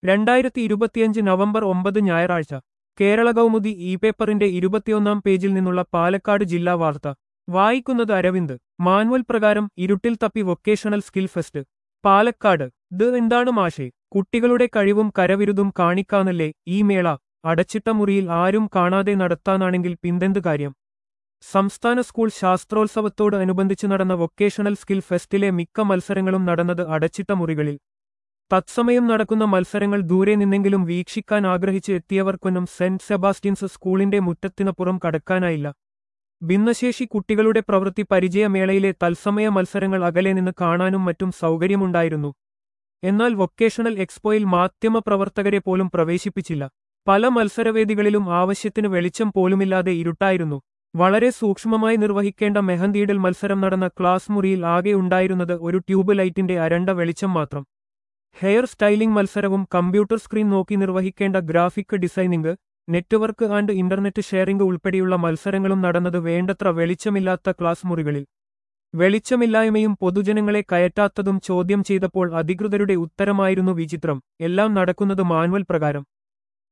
രണ്ടായിരത്തി ഇരുപത്തിയഞ്ച് നവംബർ ഒമ്പത് ഞായറാഴ്ച കേരള കൗമുദി ഇ പേപ്പറിന്റെ ഇരുപത്തിയൊന്നാം പേജിൽ നിന്നുള്ള പാലക്കാട് ജില്ലാ വാർത്ത വായിക്കുന്നത് അരവിന്ദ് മാനുവൽ പ്രകാരം ഇരുട്ടിൽ തപ്പി വൊക്കേഷണൽ സ്കിൽ ഫെസ്റ്റ് പാലക്കാട് ഇത് എന്താണ് മാഷേ കുട്ടികളുടെ കഴിവും കരവിരുതും കാണിക്കാനല്ലേ ഈ മേള അടച്ചിട്ട മുറിയിൽ ആരും കാണാതെ നടത്താനാണെങ്കിൽ പിന്തെന്ത് കാര്യം സംസ്ഥാന സ്കൂൾ ശാസ്ത്രോത്സവത്തോട് അനുബന്ധിച്ച് നടന്ന വൊക്കേഷണൽ സ്കിൽ ഫെസ്റ്റിലെ മിക്ക മത്സരങ്ങളും നടന്നത് അടച്ചിട്ട മുറികളിൽ തത്സമയം നടക്കുന്ന മത്സരങ്ങൾ ദൂരെ നിന്നെങ്കിലും വീക്ഷിക്കാൻ ആഗ്രഹിച്ച് എത്തിയവർക്കൊന്നും സെന്റ് സെബാസ്റ്റ്യൻസ് സ്കൂളിന്റെ മുറ്റത്തിനപ്പുറം കടക്കാനായില്ല ഭിന്നശേഷി കുട്ടികളുടെ പ്രവൃത്തി പരിചയമേളയിലെ തത്സമയ മത്സരങ്ങൾ അകലെ നിന്ന് കാണാനും മറ്റും സൗകര്യമുണ്ടായിരുന്നു എന്നാൽ വൊക്കേഷണൽ എക്സ്പോയിൽ മാധ്യമപ്രവർത്തകരെ പോലും പ്രവേശിപ്പിച്ചില്ല പല മത്സരവേദികളിലും ആവശ്യത്തിന് വെളിച്ചം പോലുമില്ലാതെ ഇരുട്ടായിരുന്നു വളരെ സൂക്ഷ്മമായി നിർവഹിക്കേണ്ട മെഹന്തിയിടൽ മത്സരം നടന്ന ക്ലാസ് മുറിയിൽ ആകെ ഉണ്ടായിരുന്നത് ഒരു ട്യൂബ് ലൈറ്റിന്റെ അരണ്ട വെളിച്ചം മാത്രം ഹെയർ സ്റ്റൈലിംഗ് മത്സരവും കമ്പ്യൂട്ടർ സ്ക്രീൻ നോക്കി നിർവഹിക്കേണ്ട graphic designing network and internet sharing ഉൾപ്പെടെയുള്ള മത്സരങ്ങളും നടന്നത് വേണ്ടത്ര വെളിച്ചമില്ലാത്ത ക്ലാസ് മുറികളിൽ വെളിച്ചമില്ലായ്മയും പൊതുജനങ്ങളെ കയറ്റാത്തതും ചോദ്യം ചെയ്തപ്പോൾ അധികൃതരുടെ ഉത്തരമായിരുന്നു വിചിത്രം എല്ലാം നടക്കുന്നത് മാനുവൽ പ്രകാരം